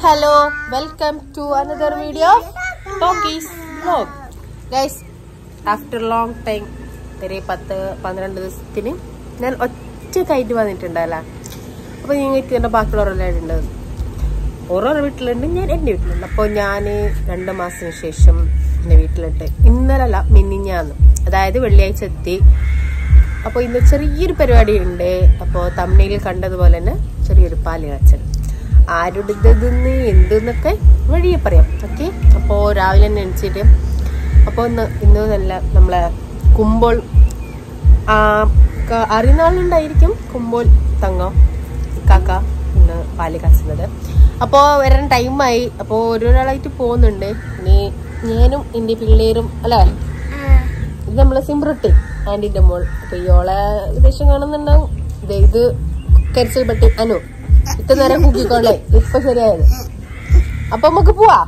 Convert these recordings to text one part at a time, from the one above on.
hello welcome to another video talkies vlog guys after long time ഒരു പത്ത് പന്ത്രണ്ട് ദിവസത്തിന് ഞാൻ ഒറ്റക്കായിട്ട് വന്നിട്ടുണ്ടല്ല അപ്പോൾ നിങ്ങൾക്ക് എൻ്റെ ബാക്കിയുള്ളവരെല്ലാം ഉണ്ട് ഓരോരോ വീട്ടിലുണ്ട് ഞാൻ എൻ്റെ വീട്ടിലുണ്ട് അപ്പോൾ ഞാൻ രണ്ട് മാസത്തിന് ശേഷം എൻ്റെ വീട്ടിലുണ്ട് ഇന്നലല്ല മിന്നിഞ്ഞാന്ന് അതായത് വെള്ളിയാഴ്ച എത്തി അപ്പോൾ ഇന്ന് ചെറിയൊരു പരിപാടി ഉണ്ട് അപ്പോൾ തമിഴിൽ കണ്ടതുപോലെ തന്നെ ചെറിയൊരു പാല് കാച്ചൽ ആരുടേതെന്ന് എന്തെന്നൊക്കെ വഴിയെ പറയാം ഓക്കെ അപ്പോൾ രാവിലെ തന്നെ എണിച്ചിട്ട് അപ്പോൾ ഇന്ന് ഇന്ന് നല്ല നമ്മളെ കുമ്പോൾ ആ, ക- അറിയുന്ന ആളുണ്ടായിരിക്കും കുമ്പോൾ തങ്ങം കാക്ക ഇന്ന് പാല് കാച്ചുന്നത് അപ്പോൾ വരാൻ ടൈമായി അപ്പോൾ ഓരോരാളായിട്ട് പോകുന്നുണ്ട് ഇനി ഞാനും എൻ്റെ പിള്ളേരും അല്ലേ ഇത് നമ്മളെ സിംബ്രട്ടി ആന്റിന്റെ മോൾ അപ്പൊ ഇയോളെ ഏകദേശം കാണുന്നുണ്ടാവും ഇത് ഇത് കരിച്ചൽ പട്ടി അനു ഇത്ര നേരം കുക്കിക്കോളെ ഇപ്പൊ ശരിയായത് അപ്പൊ നമുക്ക് പോവാ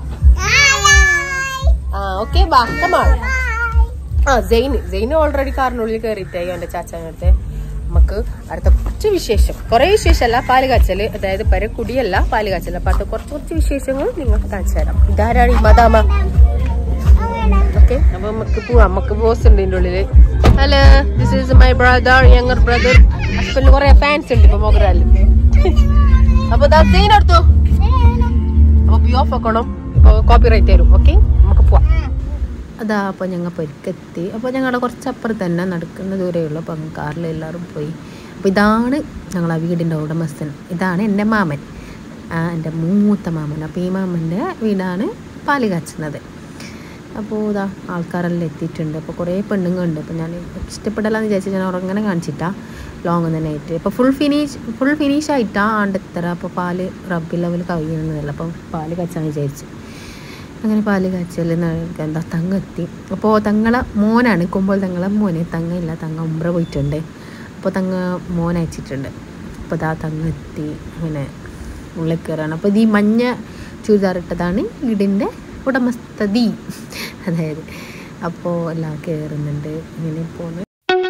ആ ഓക്കെ ബാ കമാൾ ആ ജെയിന് ജെയിന് ഓൾറെഡി കാറിനുള്ളിൽ കയറിയിട്ടായി എന്റെ ചാച്ചാനടുത്ത് നമുക്ക് അടുത്ത കുറച്ച് വിശേഷം കുറെ വിശേഷമല്ല പാല് കാച്ചല് അതായത് പരക്കുടിയല്ല പാല് കാച്ചല് അപ്പൊ അടുത്ത കുറച്ച് കുറച്ച് വിശേഷങ്ങൾ നിങ്ങൾക്ക് കാണിച്ചു തരാം ഇതാരാണ് ഈ മദാമ ഓക്കെ അപ്പൊ നമുക്ക് പോവാം നമുക്ക് ബോസ് ഉണ്ട് ഇതിന്റെ ഉള്ളില് hello this is my brother younger brother ഹസ്ബൻഡിന് കുറെ ഫാൻസ് ഉണ്ട് ഇപ്പൊ മോഗ്രാലിൽ അപ്പൊ സീൻ എടുത്തു അപ്പൊ ബി ഓഫ് ആക്കണം ഇപ്പൊ കോപ്പിറൈറ്റ് തരും ഓക്കെ നമുക്ക് പോവാം അതാ അപ്പോൾ ഞങ്ങൾ പൊരുക്കെത്തി അപ്പോൾ ഞങ്ങളുടെ കുറച്ചപ്പുറത്ത് തന്നെ നടക്കുന്ന ദൂരമേ ഉള്ളൂ അപ്പം കാറിൽ എല്ലാവരും പോയി അപ്പോൾ ഇതാണ് ഞങ്ങളെ വീടിൻ്റെ ഉടമസ്ഥൻ ഇതാണ് എൻ്റെ മാമൻ ആ, എൻ്റെ മൂത്ത മാമൻ അപ്പോൾ ഈ മാമൻ്റെ വീടാണ് പാല് കാച്ചുന്നത് അപ്പോൾ ഇതാ ആൾക്കാരെല്ലാം എത്തിയിട്ടുണ്ട് അപ്പോൾ കുറേ പെണ്ണുങ്ങളുണ്ട് അപ്പോൾ ഞാൻ ഇഷ്ടപ്പെടലാന്ന് വിചാരിച്ചാൽ ഞാൻ ഉറങ്ങനെ കാണിച്ചിട്ടാ ലോങ് തന്നെ ആയിട്ട് അപ്പോൾ ഫുൾ ഫിനിഷ് ഫുൾ ഫിനിഷ് ആയിട്ടാണ് ആണ്ടെത്തറ അപ്പോൾ പാല് റബ്ബി ലെവൽ കവിയുന്നതല്ല അപ്പോൾ പാല് കാച്ചാൻ വിചാരിച്ചു അങ്ങനെ പാല് കാച്ചൽ എന്താ തങ്ങ എത്തി അപ്പോൾ തങ്ങളെ മോനാണ് കുമ്പോൾ തങ്ങളെ മോന് തങ്ങ ഇല്ല തങ്ങ ഉമ്ര പോയിട്ടുണ്ട് അപ്പോൾ തങ്ങ മോൻ അയച്ചിട്ടുണ്ട് അപ്പോൾ ഇതാ തങ്ങ എത്തി അങ്ങനെ ഉള്ളിൽ കയറാണ് അപ്പോൾ ഇത് ഈ മഞ്ഞ ചുരിദാർ ഇട്ടതാണ് വീടിൻ്റെ ഉടമസ്ഥതി അതായത് അപ്പോൾ എല്ലാം കയറുന്നുണ്ട് ഇങ്ങനെ പോകുന്നു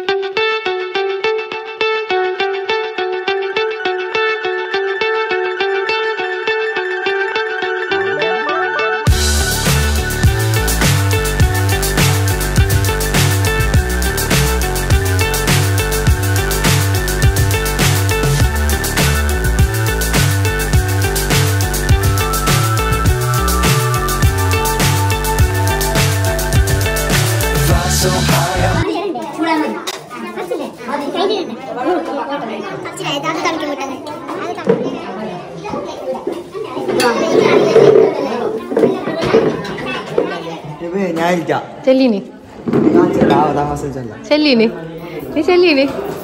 ഇത് ഞാൻ ഇരിക്കാം ചെല്ലീനി ഞാൻ ചെല്ലാം താമസം ചെല്ലാം ചെല്ലീനി നീ ചെല്ലീനി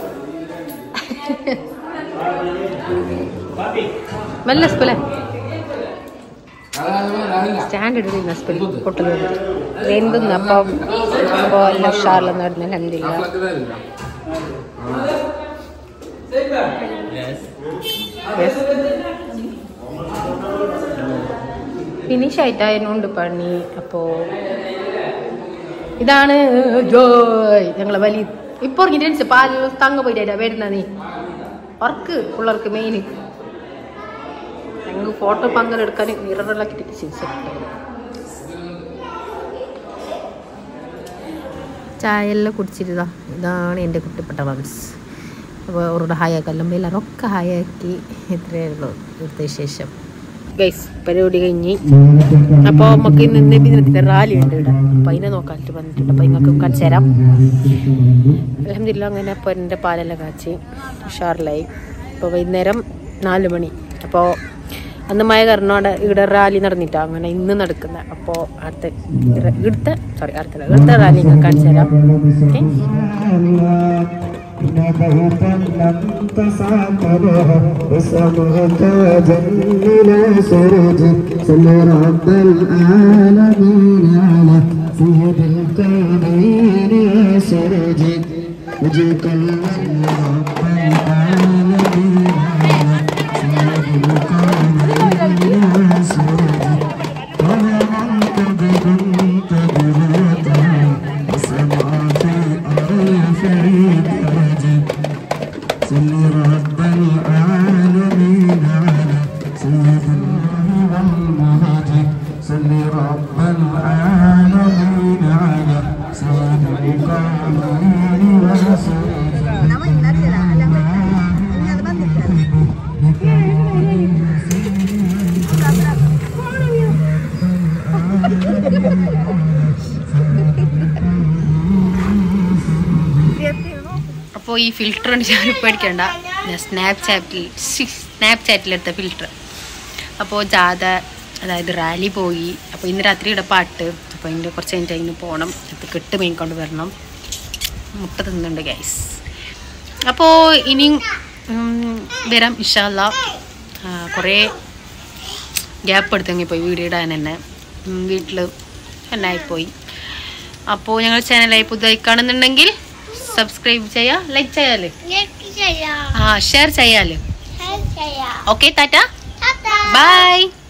മെല്ലെ സ്പൂലെ സ്റ്റാൻഡ് ഇടുന്ന സ്പൂൽ പൊട്ടൽ എന്തെന്ന് അപ്പം അപ്പോൾ എല്ലാം ഉഷാറിൽ നടന്നു അലഹമില്ല ഫിനിഷ് ആയിട്ടായതുകൊണ്ട് പണി അപ്പോ ഇതാണ് ജോയ് ഞങ്ങളെ വലിയ ഇപ്പൊ ഇറങ്ങിട്ട് പാല് തങ്ങ പോയിട്ടാ വരുന്ന നീ വർക്ക് പിള്ളേർക്ക് മെയിൻ ഞങ്ങൾ ഫോട്ടോ പങ്കെടുക്കാൻ മിററെല്ലാം കിട്ടി ചായ എല്ലാം കുടിച്ചിരുതാ ഇതാണ് എൻ്റെ കുട്ടിപ്പെട്ട മൻസ് അപ്പോൾ അവരുടെ ഹായ് ആക്കല്ലാം എല്ലാവരും ഒക്കെ ഹായ് ആക്കി ഇത്രയേ ഉള്ളൂ ഇവിടുത്തെ വിശേഷം ഗൈസ് പരിപാടി കഴിഞ്ഞ് അപ്പോൾ നമുക്ക് ഇന്ന് ഇന്ന് ഇതിനകത്തിന്റെ റാലി ഉണ്ട് ഇവിടെ അപ്പം അതിനെ നോക്കാനായിട്ട് വന്നിട്ടുണ്ട് അപ്പം നിങ്ങൾക്ക് കാണിച്ചു തരാം അലഹമില്ല അങ്ങനെ അപ്പോൾ എൻ്റെ പാലെല്ലാം കാച്ചി ഉഷാറിലായി അപ്പോൾ വൈകുന്നേരം നാല് മണി അപ്പോൾ അന്ന് മഴ കാരണോടെ ഇവിടെ റാലി നടന്നിട്ടാ അങ്ങനെ ഇന്ന് നടക്കുന്നത് അപ്പോൾ അടുത്ത ഇവിടുത്തെ സോറി അടുത്ത ഇവിടുത്തെ റാലി ഞാൻ കാണിച്ചു തരാം ഓക്കെ نبيت لم تساطره اسمك جميل سرج صل رب العالمين على سيد الكونين يا سرج وجهك رب العالمين على سيد الكونين يا سرج طلعت بكنت بلاتا سمعت أريف درجة صل رب العالمين على سيد الله لقمر وسرج അപ്പോൾ ഈ ഫിൽറ്റർ ഉണ്ട് ഞാൻ പേടിക്കണ്ട ഞാൻ സ്നാപ്ചാറ്റിൽ സ്നാപ്ചാറ്റിലെടുത്ത ഫിൽറ്റർ അപ്പോൾ ജാഥ അതായത് റാലി പോയി അപ്പോൾ ഇന്ന് രാത്രി ഇവിടെ പാട്ട് അപ്പോൾ അതിൻ്റെ കുറച്ച് കഴിഞ്ഞിട്ട് അതിന് പോകണം അത് കെട്ട് മെയിൻ കൊണ്ട് വരണം മുട്ട തിന്നുണ്ട് ഗൈസ് അപ്പോൾ ഇനി ഉം, വരാം ഇഷാല്ല കുറേ ഗ്യാപ്പ് എടുത്തെങ്കിൽ പോയി വീഡിയോ ഇടാൻ തന്നെ വീട്ടിൽ എന്നായിപ്പോയി അപ്പോൾ ഞങ്ങൾ ചാനലായി പുതുതായി കാണുന്നുണ്ടെങ്കിൽ സബ്സ്ക്രൈബ് ചെയ്യാം ലൈക്ക് ചെയ്യാല് ആ ഷെയർ ചെയ്യാല് ഓക്കെ ടാറ്റ ബൈ